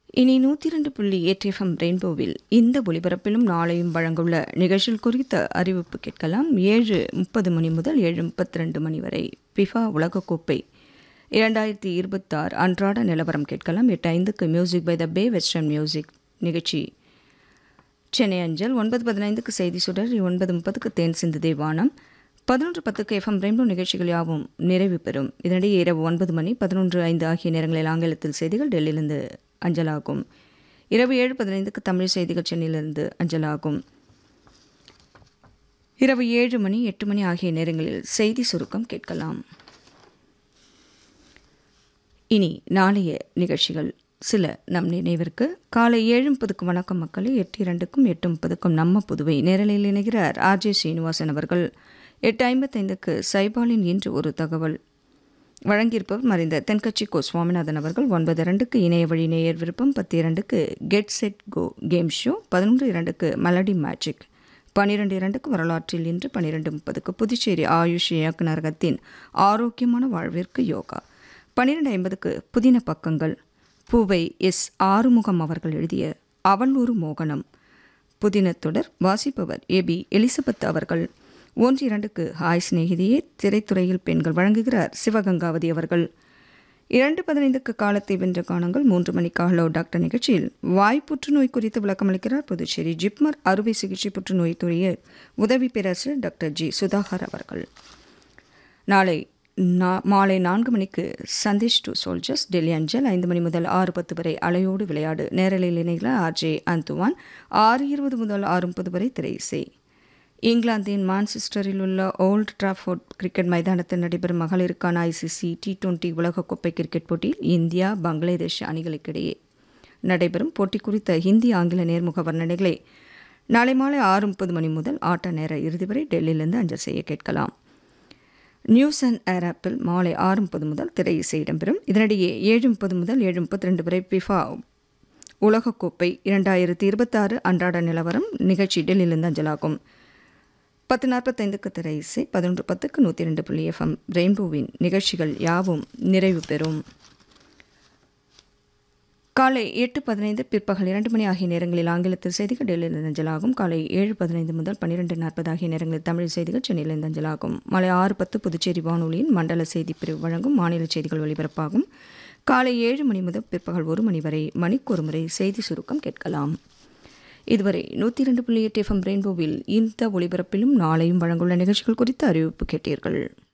இனி நூற்றி ரெண்டு புள்ளி எஃப்எம் ரெயின்போவில் இந்த ஒலிபரப்பிலும் நாளையும் வழங்கவுள்ள நிகழ்ச்சிகள் குறித்த அறிவிப்பு கேட்கலாம் ஏழு முப்பது மணி முதல் ஏழு முப்பத்தி ரெண்டு மணி வரை பிஃபா உலகக்கோப்பை இரண்டாயிரத்தி இருபத்தாறு அன்றாட நிலவரம் கேட்கலாம் எட்டு ஐந்துக்கு music by the bay western music நிகழ்ச்சி சென்னை அஞ்சல் ஒன்பது பதினைந்துக்கு செய்தி சுடர் ஒன்பது முப்பதுக்கு தேன் சிந்து தேவானம் பதினொன்று பத்துக்கு எஃப்எம் ரெயின்போ நிகழ்ச்சிகள் யாவும் நிறைவு பெறும் இதனிடையே இரவு ஒன்பது மணி பதினொன்று ஐந்து ஆகிய நேரங்களில் ஆங்கிலத்தில் செய்திகள் டெல்லியிலிருந்து அஞ்சலாகும் இரவு ஏழு பதினைந்துக்கு தமிழ் செய்திகள் சென்னையிலிருந்து அஞ்சலாகும் இரவு ஏழு மணி எட்டு மணி ஆகிய நேரங்களில் செய்தி சுருக்கம் கேட்கலாம் இனி நாளைய நிகழ்ச்சிகள் சில நம் நினைவிற்கு காலை ஏழு முப்பதுக்கு வணக்கம் மக்களை எட்டு இரண்டுக்கும் எட்டு முப்பதுக்கும் நம்ம புதுவை நேரலையில் இணைகிறார் ஆர்ஜே ஸ்ரீனிவாசன் அவர்கள் எட்டு ஐம்பத்தைந்துக்கு சைபாலின் இன்று ஒரு தகவல் வழங்கியிருப்பவர் மறைந்த தென்கட்சி கோ சுவாமிநாதன் அவர்கள் ஒன்பது இரண்டுக்கு இணைய வழி நேயர் விருப்பம் பத்து இரண்டுக்கு get set go game show பதினொன்று இரண்டுக்கு மெலடி மேஜிக் பனிரெண்டு இரண்டுக்கு வரலாற்றில் இன்று பனிரெண்டு முப்பதுக்கு புதுச்சேரி ஆயுஷ் இயக்குநரகத்தின் ஆரோக்கியமான வாழ்விற்கு யோகா பன்னிரெண்டு ஐம்பதுக்கு புதின பக்கங்கள் பூவை எஸ் ஆறுமுகம் அவர்கள் எழுதிய அவல்லூர் மோகனம் புதின தொடர் வாசிப்பவர் ஏபி எலிசபெத் அவர்கள் ஒன்று இரண்டுக்கு ஹாய் சிநேகிதியே திரைத்துறையில் பெண்கள் வழங்குகிறார் சிவகங்காவதி அவர்கள் இரண்டு பதினைந்துக்கு காலத்தை வென்ற காணங்கள் மூன்று மணிக்கு ஹலோ டாக்டர் நிகழ்ச்சியில் வாய் புற்றுநோய் குறித்து விளக்கமளிக்கிறார் புதுச்சேரி ஜிப்மர் அறுவை சிகிச்சை புற்றுநோய் துறையில் உதவி பேராசிரியர் டாக்டர் ஜி சுதாகர் அவர்கள் நாளை மாலை நான்கு மணிக்கு சந்தேஷ் டு சோல்ஜர்ஸ் டெல்லி அஞ்சல் ஐந்து மணி முதல் ஆறு பத்து வரை அலையோடு விளையாடு நேரலையில் இணைகிற ஆர்ஜே அந்துவான் ஆறு இருபது முதல் ஆறு முப்பது வரை திரை இசை இங்கிலாந்தின் மான்செஸ்டரில் உள்ள ஓல்ட் டிராஃபோர்ட் கிரிக்கெட் மைதானத்தில் நடைபெறும் மகளிருக்கான ஐசிசி டி டுவெண்டி உலகக்கோப்பை கிரிக்கெட் போட்டியில் இந்தியா பங்களாதேஷ் அணிகளுக்கிடையே நடைபெறும் போட்டி குறித்த ஹிந்தி ஆங்கில நேர்முக வர்ணனைகளை நாளை மாலை ஆறு முப்பது மணி முதல் ஆட்ட நேர இறுதி வரை டெல்லியிலிருந்து அஞ்சல் செய்ய கேட்கலாம் நியூஸ் அண்ட் ஏர் ஆப்பில் மாலை ஆறு முப்பது முதல் திரை இசை இடம்பெறும் இதனிடையே ஏழு முப்பது முதல் ஏழு முப்பத்தி ரெண்டு வரை பிஃபா உலகக்கோப்பை இரண்டாயிரத்தி இருபத்தாறு அன்றாட நிலவரம் நிகழ்ச்சி டெல்லியிலிருந்து அஞ்சலாகும் பத்து நாற்பத்தைந்துக்கு திரை இசை பதினொன்று பத்துக்கு நூற்றி ரெண்டு புள்ளி எஃப்எம் ரெயின்போவின் நிகழ்ச்சிகள் யாவும் நிறைவு பெறும் காலை எட்டு பதினைந்து பிற்பகல் இரண்டு மணி ஆகிய நேரங்களில் ஆங்கிலத்தில் செய்திகள் டெல்லியிலிருந்து அஞ்சலாகும் காலை ஏழு பதினைந்து முதல் பன்னிரெண்டு நாற்பது ஆகிய நேரங்களில் தமிழ் செய்திகள் சென்னையிலிருந்து அஞ்சலாகும் மாலை ஆறு பத்து புதுச்சேரி வானொலியின் மண்டல செய்தி பிரிவு வழங்கும் மாநில செய்திகள் ஒலிபரப்பாகும் காலை ஏழு மணி முதல் பிற்பகல் ஒரு மணி வரை மணிக்கு ஒரு முறை செய்தி சுருக்கம் கேட்கலாம் இதுவரை நூற்றி இரண்டு புள்ளி எட்டு எஃப்எம் ரெயின்போவில் இந்த ஒலிபரப்பிலும் நாளையும் வழங்குள்ள நிகழ்ச்சிகள் குறித்த அறிவிப்பு கேட்டீர்கள்